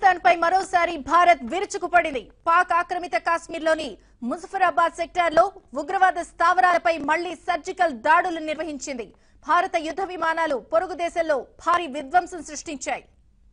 పాకిస్తాన్ పై మరోసారి భారత్ విరుచుకుపడింది పాక్ ఆక్రమిత కాశ్మీర్లోని ముజఫరాబాద్ సెక్టార్లో ఉగ్రవాద స్థావరాలపై మళ్లీ సర్జికల్ దాడులు నిర్వహించింది భారత యుద్ధ విమానాలు పొరుగు దేశంలో భారీ విధ్వంసం సృష్టించాయి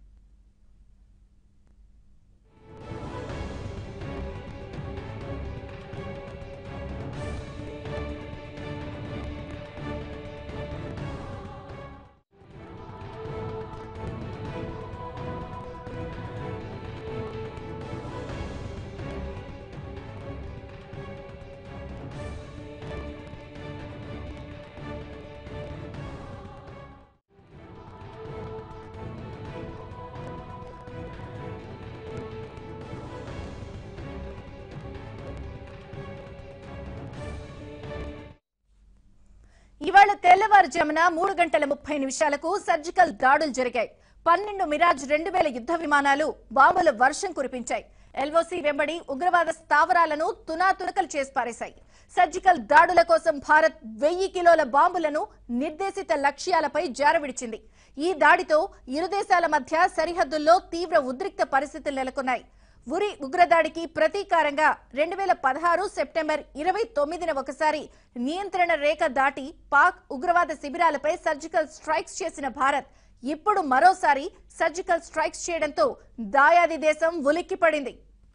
ఇవాళ తెల్లవారుజామున మూడు గంటల ముప్పై నిమిషాలకు సర్జికల్ దాడులు జరిగాయి పన్నెండు మిరాజ్ రెండు వేల యుద్ధ విమానాలు బాంబుల వర్షం కురిపించాయి ఎల్ఓసి వెంబడి ఉగ్రవాద స్థావరాలను తునాతునకలు చేసి పారేశాయి సర్జికల్ దాడుల కోసం భారత్ వెయ్యి కిలోల బాంబులను నిర్దేశిత లక్ష్యాలపై జారవిడిచింది ఈ దాడితో ఇరు దేశాల మధ్య సరిహద్దుల్లో తీవ్ర ఉద్రిక్త పరిస్థితులు నెలకొన్నాయి ఉరి ఉగ్రదాడికి ప్రతీకారంగా రెండు వేల పదహారు సెప్టెంబర్ ఇరవై తొమ్మిదిన ఒకసారి నియంత్రణ రేఖ దాటి పాక్ ఉగ్రవాద శిబిరాలపై సర్జికల్ స్ట్రైక్స్ చేసిన భారత్ ఇప్పుడు మరోసారి సర్జికల్ స్ట్రైక్స్ చేయడంతో దాయాది దేశం ఉలిక్కిపడింది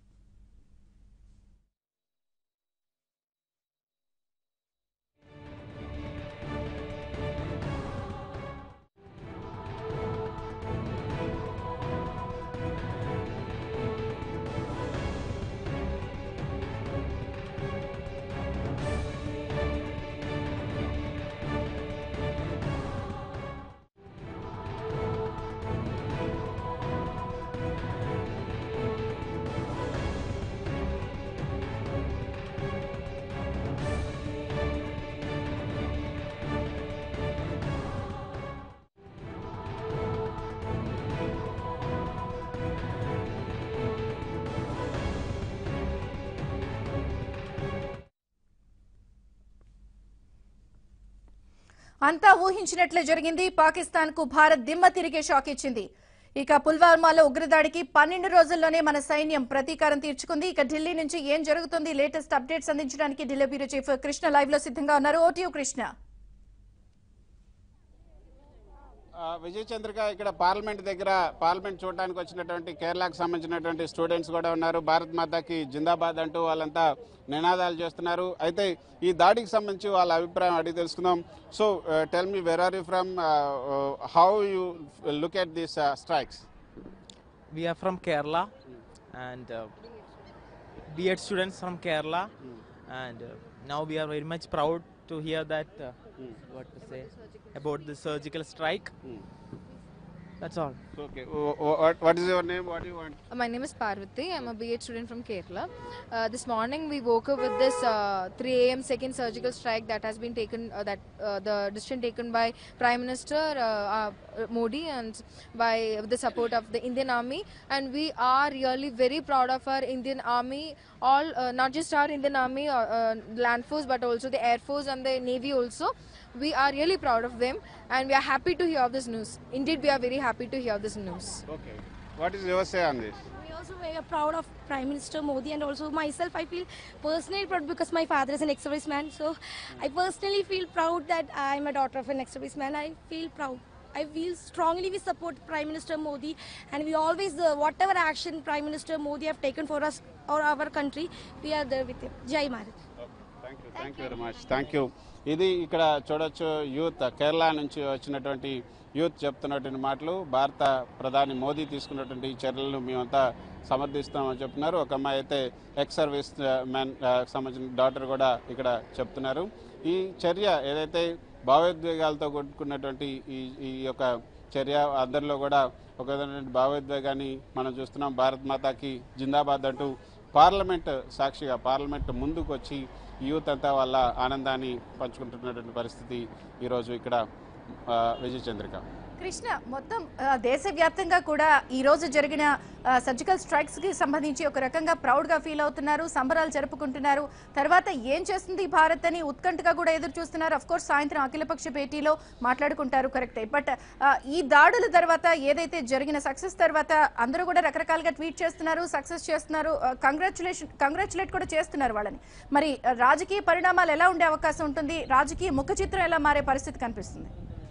అంతా ఊహించినట్లే జరిగింది పాకిస్తాన్ కు భారత్ దిమ్మ తిరిగే షాక్ ఇచ్చింది ఇక పుల్వామాలో ఉగ్రదాడికి పన్నెండు రోజుల్లోనే మన సైన్యం ప్రతీకారం తీర్చుకుంది ఇక ఢిల్లీ నుంచి ఏం జరుగుతుంది లేటెస్ట్ అప్డేట్స్ అందించడానికి Delhi bureau chief Krishna live లో సిద్ధంగా ఉన్నారు ఓటీయూ కృష్ణ ఆ, విజయ్ చంద్రిక ఇక్కడ పార్లమెంట్ దగ్గర పార్లమెంట్ చూడడానికి వచ్చినటువంటి కేరళకు సంబంధించినటువంటి స్టూడెంట్స్ కూడా ఉన్నారు భారత్ మాతాకి జిందాబాద్ అంటూ వాళ్ళంతా నినాదాలు చేస్తున్నారు అయితే ఈ దాడికి సంబంధించి వాళ్ళ అభిప్రాయం అడిగి తెలుసుకుందాం so tell me where are you from how you look at these strikes we are from Kerala and uh, B.Ed students from Kerala and uh, now we are very much proud to hear that uh, what to say about the surgical strike. That's all. Okay what is your name what you want Uh, My name is Parvati. I'm a BA student from Kerala. Uh, this morning we woke up with this uh, 3 a.m. second surgical strike that has been taken, uh, that uh, the decision taken by Prime Minister uh, uh, Modi and by with the support of the Indian Army. And we are really very proud of our Indian Army. All uh, not just our Indian Army, uh, uh, land force, but also the Air Force and the Navy also. We are really proud of them, and we are happy to hear this news. Indeed, we are very happy to hear this news. Okay what is your say on this We also very proud of Prime Minister Modi and also myself. I feel personally proud because my father is an ex-serviceman. So I personally feel proud that I'm a daughter of an ex-serviceman. I feel proud. I feel strongly we support Prime Minister Modi and we always, uh, whatever action Prime Minister Modi have taken for us or our country, we are there with him. Jai Maharaj. Thank you thank you very much thank you ఇది ఇక్కడ చూడొచ్చు youth Kerala నుంచి వచ్చినటువంటి youth చెప్తున్నటువంటి మాటలు భారత ప్రధాని మోదీ తీసుకున్నటువంటి ఈ చర్యలను మేమంతా సమర్థిస్తామని చెప్తున్నారు ఒక అమ్మాయి అయితే ఎక్స్ సర్వీస్ మ్యాన్ సంబంధించిన డాటర్ కూడా ఇక్కడ చెప్తున్నారు ఈ చర్య ఏదైతే భావోద్వేగాలతో కొట్టుకున్నటువంటి ఈ ఈ యొక్క చర్య అందరిలో కూడా ఒక విధమైనటువంటి భావోద్వేగాన్ని మనం చూస్తున్నాం భారత్ మాతాకి జిందాబాద్ అంటూ పార్లమెంట్ సాక్షిగా పార్లమెంట్ ముందుకు వచ్చి యూత్ అంతా వాళ్ళ ఆనందాన్ని పంచుకుంటున్నటువంటి పరిస్థితి ఈరోజు ఇక్కడ ఆ, విజయ చంద్రిక కృష్ణ మొత్తం ఆ, దేశవ్యాప్తంగా కూడా ఈ రోజు జరిగిన ఆ, సర్జికల్ స్ట్రైక్స్ కి సంబంధించి ఒక రకంగా ప్రౌడ్ గా ఫీల్ అవుతున్నారు సంబరాలు జరుపుకుంటున్నారు తర్వాత ఏం చేస్తుంది భారత్ అని ఉత్కంఠగా కూడా ఎదురు చూస్తున్నారు అఫ్ కోర్స్ సాయంత్రం అఖిలపక్ష భేటీలో మాట్లాడుకుంటారు కరెక్టే బట్ ఈ దాడుల తర్వాత ఏదైతే జరిగిన సక్సెస్ తర్వాత అందరూ కూడా రకరకాలుగా ట్వీట్ చేస్తున్నారు సక్సెస్ చేస్తున్నారు కంగ్రాచులేషన్ కంగ్రాచులేట్ కూడా చేస్తున్నారు వాళ్ళని మరి ఆ, రాజకీయ పరిణామాలు ఎలా ఉండే అవకాశం ఉంటుంది రాజకీయ ముఖ చిత్రం ఎలా మారే పరిస్థితి కనిపిస్తుంది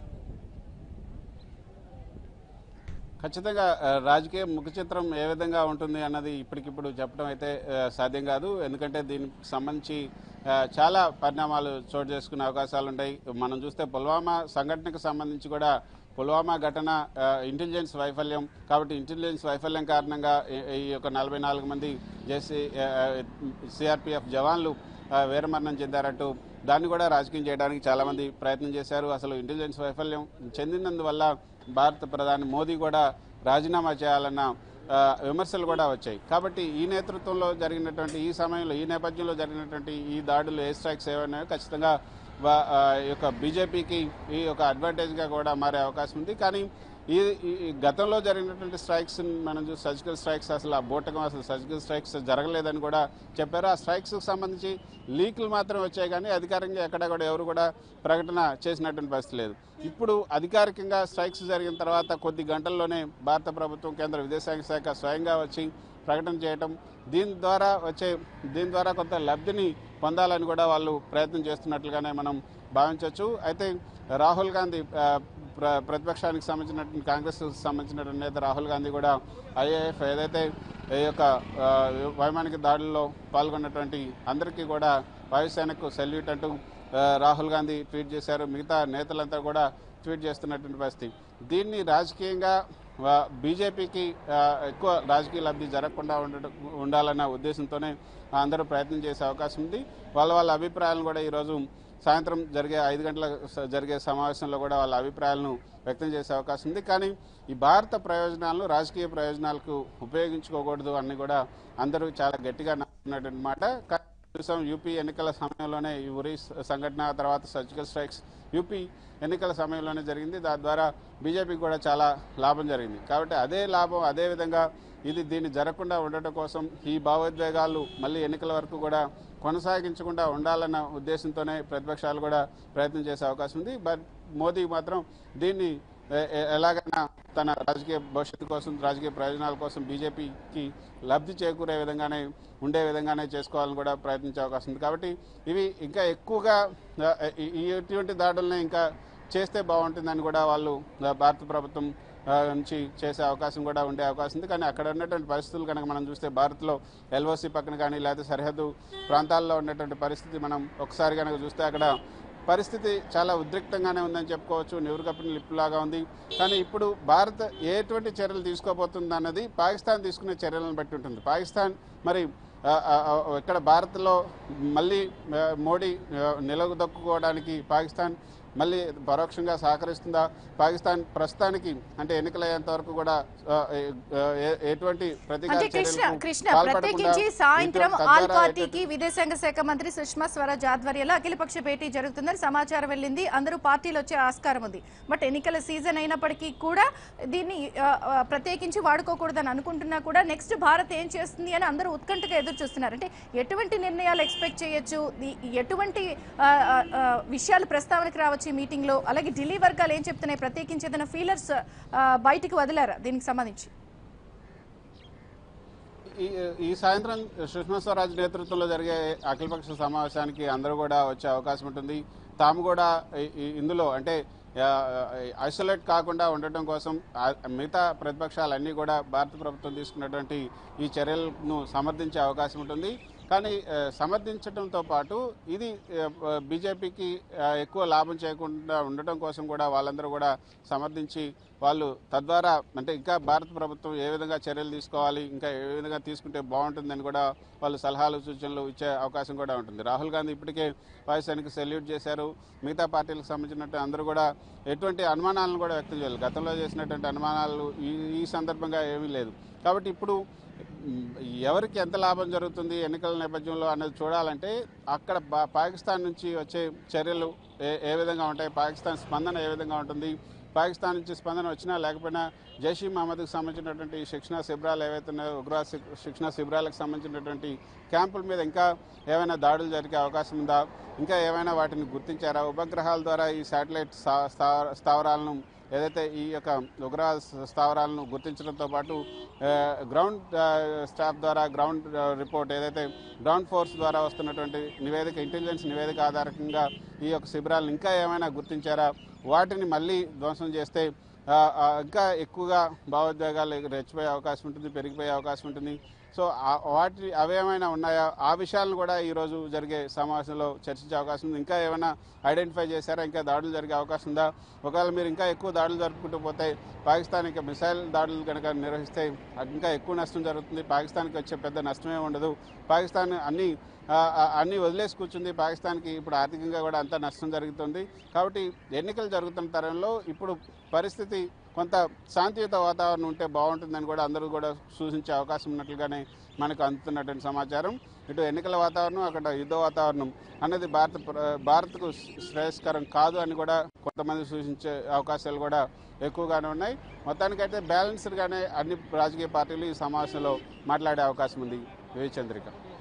ఖచ్చితంగా ఆ, రాజకీయ ముఖ చిత్రం ఏ విధంగా ఉంటుంది అన్నది ఇప్పటికిప్పుడు చెప్పడం అయితే ఆ, సాధ్యం కాదు ఎందుకంటే దీనికి సంబంధించి ఆ, చాలా పరిణామాలు చోటు చేసుకునే అవకాశాలు ఉంటాయి మనం చూస్తే పుల్వామా సంఘటనకు సంబంధించి కూడా పుల్వామా ఘటన ఆ, ఇంటెలిజెన్స్ వైఫల్యం కాబట్టి ఇంటెలిజెన్స్ వైఫల్యం కారణంగా ఈ- ఈ యొక్క నలభై నాలుగు మంది జేసీ సిఆర్పిఎఫ్ జవాన్లు ఆ, వీరమరణం చెందారంటూ దాన్ని కూడా రాజకీయం చేయడానికి చాలామంది ప్రయత్నం చేశారు అసలు ఇంటెలిజెన్స్ వైఫల్యం చెందినందువల్ల భారత ప్రధాని మోదీ కూడా రాజీనామా చేయాలన్న ఆ, విమర్శలు కూడా వచ్చాయి కాబట్టి ఈ నేతృత్వంలో జరిగినటువంటి ఈ సమయంలో ఈ నేపథ్యంలో జరిగినటువంటి ఈ దాడులు ఏ స్ట్రైక్స్ ఏవైనా ఖచ్చితంగా వా- ఆ, ఈ యొక్క బీజేపీకి ఈ యొక్క అడ్వాంటేజ్గా కూడా మారే అవకాశం ఉంది కానీ ఈ ఈ- ఈ గతంలో జరిగినటువంటి స్ట్రైక్స్ మనం చూసి సర్జికల్ స్ట్రైక్స్ అసలు ఆ బూటకం అసలు సర్జికల్ స్ట్రైక్స్ జరగలేదని కూడా చెప్పారు ఆ స్ట్రైక్స్ సంబంధించి లీకులు మాత్రం వచ్చాయి కానీ అధికారికంగా ఎక్కడ కూడా ఎవరు కూడా ప్రకటన చేసినటువంటి పరిస్థితి లేదు ఇప్పుడు అధికారికంగా స్ట్రైక్స్ జరిగిన తర్వాత కొద్ది గంటల్లోనే భారత ప్రభుత్వం కేంద్ర విదేశాంగ శాఖ స్వయంగా వచ్చి ప్రకటన చేయటం దీని ద్వారా వచ్చే దీని ద్వారా కొంత లబ్ధిని పొందాలని కూడా వాళ్ళు ప్రయత్నం చేస్తున్నట్లుగానే మనం భావించవచ్చు అయితే రాహుల్ గాంధీ ఆ, ప్ర ప్రతిపక్షానికి సంబంధించినటువంటి కాంగ్రెస్ సంబంధించినటువంటి నేత రాహుల్ గాంధీ కూడా ఐఏఎఫ్ ఏదైతే ఈ యొక్క ఆ, వైమానిక దాడుల్లో పాల్గొన్నటువంటి అందరికీ కూడా వాయుసేనకు సెల్యూట్ అంటూ ఆ, రాహుల్ గాంధీ ట్వీట్ చేశారు మిగతా నేతలంతా కూడా ట్వీట్ చేస్తున్నటువంటి పరిస్థితి దీన్ని రాజకీయంగా ఆ, బీజేపీకి ఆ, ఎక్కువ రాజకీయ లబ్ధి జరగకుండా ఉండడం ఉండాలన్న ఉద్దేశంతోనే అందరూ ప్రయత్నం చేసే అవకాశం ఉంది వాళ్ళ వాళ్ళ అభిప్రాయాలను కూడా ఈరోజు సాయంత్రం జరిగే ఐదు గంటల స- జరిగే సమావేశంలో కూడా వాళ్ళ అభిప్రాయాలను వ్యక్తం చేసే అవకాశం ఉంది కానీ ఈ భారత ప్రయోజనాలను రాజకీయ ప్రయోజనాలకు ఉపయోగించుకోకూడదు అని కూడా అందరూ చాలా గట్టిగా నమ్ముతున్నటువంటి మాట కానీ చూసాం యూపీ ఎన్నికల సమయంలోనే ఈ ఉరి స- సంఘటన తర్వాత సర్జికల్ స్ట్రైక్స్ యూపీ ఎన్నికల సమయంలోనే జరిగింది దాని ద్వారా బీజేపీకి కూడా చాలా లాభం జరిగింది కాబట్టి అదే లాభం అదే విధంగా ఇది దీన్ని జరగకుండా ఉండటం కోసం ఈ భావోద్వేగాలు మళ్ళీ ఎన్నికల వరకు కూడా కొనసాగించకుండా ఉండాలన్న ఉద్దేశంతోనే ప్రతిపక్షాలు కూడా ప్రయత్నం చేసే అవకాశం ఉంది బట్ మోదీ మాత్రం దీన్ని ఎ- ఎ- ఎలాగైనా తన రాజకీయ భవిష్యత్తు కోసం రాజకీయ ప్రయోజనాల కోసం బీజేపీకి లబ్ధి చేకూరే విధంగానే ఉండే విధంగానే చేసుకోవాలని కూడా ప్రయత్నించే అవకాశం ఉంది కాబట్టి ఇవి ఇంకా ఎక్కువగా ఆ, ఈ- ఈ ఇటువంటి దాడుల్ని ఇంకా చేస్తే బాగుంటుందని కూడా వాళ్ళు ఆ, భారత ప్రభుత్వం ఆ, నుంచి చేసే అవకాశం కూడా ఉండే అవకాశం ఉంది కానీ అక్కడ ఉన్నటువంటి పరిస్థితులు కనుక మనం చూస్తే భారత్లో ఎల్ఓసి పక్కన కానీ లేకపోతే సరిహద్దు ప్రాంతాల్లో ఉన్నటువంటి పరిస్థితి మనం ఒకసారి కనుక చూస్తే అక్కడ పరిస్థితి చాలా ఉద్రిక్తంగానే ఉందని చెప్పుకోవచ్చు నివురు కప్పిన లిప్పులాగా ఉంది కానీ ఇప్పుడు భారత్ ఎటువంటి చర్యలు తీసుకోబోతుంది అన్నది పాకిస్తాన్ తీసుకునే చర్యలను బట్టి ఉంటుంది పాకిస్తాన్ మరి ఆ, ఆ, ఆ, ఇక్కడ భారత్లో మళ్ళీ ఆ, మోడీ ఆ, నిలదొక్కుకోవడానికి పాకిస్తాన్ మళ్ళీ పరోక్షంగా సహకరిస్తుందా పాకిస్తాన్ ప్రస్తుతానికి అంటే ఎన్నికలయ్యేంత వరకు కూడా ఆ, ఏ- ఏ- ఎటువంటి ప్రతికార అంటే కృష్ణ చర్యలకు కృష్ణ పాల్పడకుండా ప్రత్యేకించి సాయంత్రం ఇటువంటి ఆల్ తద్వారా పార్టీకి విదేశాంగ శాఖ మంత్రి సుష్మా స్వరాజ్ ఆధ్వర్యంలో అఖిలపక్ష భేటీ జరుగుతుందని సమాచారం వెళ్ళింది అందరూ పార్టీలు వచ్చే ఆస్కారం ఉంది బట్ ఎన్నికల సీజన్ అయినప్పటికీ కూడా దీన్ని ఆ, ఆ, ప్రత్యేకించి వాడుకోకూడదని అనుకుంటున్నా కూడా నెక్స్ట్ భారత్ ఏం చేస్తుంది అని అందరూ ఉత్కంఠగా ఎదురు చూస్తున్నారు అంటే ఎటువంటి నిర్ణయాలు ఎక్స్పెక్ట్ చేయొచ్చు ఈ- ఎటువంటి ఆ, ఆ, ఆ, విషయాలు ప్రస్తావనకు రావచ్చు ఈ మీటింగ్ లో అలాగే ఢిల్లీ వర్గాలు ఏం చెప్తున్నాయి ప్రత్యేకించి ఏదైనా ఫీలర్స్ బయటికి వదిలారా దీనికి సంబంధించి ఈ ఈ సాయంత్రం సుష్మా స్వరాజ్ నేతృత్వంలో జరిగే అఖిలపక్ష సమావేశానికి అందరూ కూడా వచ్చే అవకాశం ఉంటుంది తాము కూడా ఈ- ఈ- ఇందులో అంటే ఐసోలేట్ కాకుండా ఉండటం కోసం ఆ మిగతా ప్రతిపక్షాలన్నీ కూడా భారత ప్రభుత్వం తీసుకున్నటువంటి ఈ చర్యలను సమర్థించే అవకాశం ఉంటుంది కానీ ఆ, సమర్థించడంతో పాటు ఇది బీజేపీకి ఎక్కువ లాభం చేయకుండా ఉండటం కోసం కూడా వాళ్ళందరూ కూడా సమర్థించి వాళ్ళు తద్వారా అంటే ఇంకా భారత ప్రభుత్వం ఏ విధంగా చర్యలు తీసుకోవాలి ఇంకా ఏ విధంగా తీసుకుంటే బాగుంటుందని కూడా వాళ్ళు సలహాలు సూచనలు ఇచ్చే అవకాశం కూడా ఉంటుంది రాహుల్ గాంధీ ఇప్పటికే వాయుసేనకి సెల్యూట్ చేశారు మిగతా పార్టీలకు సంబంధించినట్టు అందరూ కూడా ఎటువంటి అనుమానాలను కూడా వ్యక్తం చేయాలి గతంలో చేసినటువంటి అనుమానాలు ఈ ఈ సందర్భంగా ఏమీ లేదు కాబట్టి ఇప్పుడు మ్, ఎవరికి ఎంత లాభం జరుగుతుంది ఎన్నికల నేపథ్యంలో అనేది చూడాలంటే అక్కడ పా- పాకిస్తాన్ నుంచి వచ్చే చర్యలు ఏ ఏ విధంగా ఉంటాయి పాకిస్తాన్ స్పందన ఏ విధంగా ఉంటుంది పాకిస్తాన్ నుంచి స్పందన వచ్చినా లేకపోయినా జైషీ మహమ్మద్కి సంబంధించినటువంటి శిక్షణ శిబిరాలు ఏవైతే ఉన్నాయో ఉగ్రవాద శి- శిక్షణ శిబిరాలకు సంబంధించినటువంటి క్యాంపుల మీద ఇంకా ఏమైనా దాడులు జరిగే అవకాశం ఉందా ఇంకా ఏమైనా వాటిని గుర్తించారా ఉపగ్రహాల ద్వారా ఈ శాటిలైట్ స్థా- స్థా- స్థావరాలను ఏదైతే ఈ యొక్క ఉగ్రవాద స- స్థావరాలను గుర్తించడంతో పాటు ఆ, గ్రౌండ్ ఆ, స్టాఫ్ ద్వారా గ్రౌండ్ ఆ, రిపోర్ట్ ఏదైతే గ్రౌండ్ ఫోర్స్ ద్వారా వస్తున్నటువంటి నివేదిక ఇంటెలిజెన్స్ నివేదిక ఆధారంగా ఈ యొక్క శిబిరాలను ఇంకా ఏమైనా గుర్తించారా వాటిని మళ్ళీ ధ్వంసం చేస్తే ఆ, ఆ, ఇంకా ఎక్కువగా భావోద్వేగాలు రెచ్చిపోయే అవకాశం ఉంటుంది పెరిగిపోయే అవకాశం ఉంటుంది సో ఆ- వాటి అవేమైనా ఉన్నాయా ఆ విషయాలను కూడా ఈరోజు జరిగే సమావేశంలో చర్చించే అవకాశం ఉంది ఇంకా ఏమైనా ఐడెంటిఫై చేశారా ఇంకా దాడులు జరిగే అవకాశం ఉందా ఒకవేళ మీరు ఇంకా ఎక్కువ దాడులు జరుపుకుంటూ పోతే పాకిస్తాన్ ఇంకా మిసైల్ దాడులు కనుక నిర్వహిస్తే అది ఇంకా ఎక్కువ నష్టం జరుగుతుంది పాకిస్తాన్కి వచ్చే పెద్ద నష్టమే ఉండదు పాకిస్తాన్ అన్ని ఆ, ఆ, అన్ని వదిలేసి కూర్చుంది పాకిస్తాన్కి ఇప్పుడు ఆర్థికంగా కూడా అంత నష్టం జరుగుతుంది కాబట్టి ఎన్నికలు జరుగుతున్న తరంలో ఇప్పుడు పరిస్థితి కొంత శాంతియుత వాతావరణం ఉంటే బాగుంటుందని కూడా అందరూ కూడా సూచించే అవకాశం ఉన్నట్లుగానే మనకు అందుతున్నటువంటి సమాచారం ఇటు ఎన్నికల వాతావరణం అక్కడ యుద్ధ వాతావరణం అనేది భారత ప్ర- భారత్కు శ్రేయస్కరం కాదు అని కూడా కొంతమంది సూచించే అవకాశాలు కూడా ఎక్కువగానే ఉన్నాయి మొత్తానికైతే బ్యాలెన్స్డ్గానే అన్ని రాజకీయ పార్టీలు ఈ సమావేశంలో మాట్లాడే అవకాశం ఉంది వివి చంద్రిక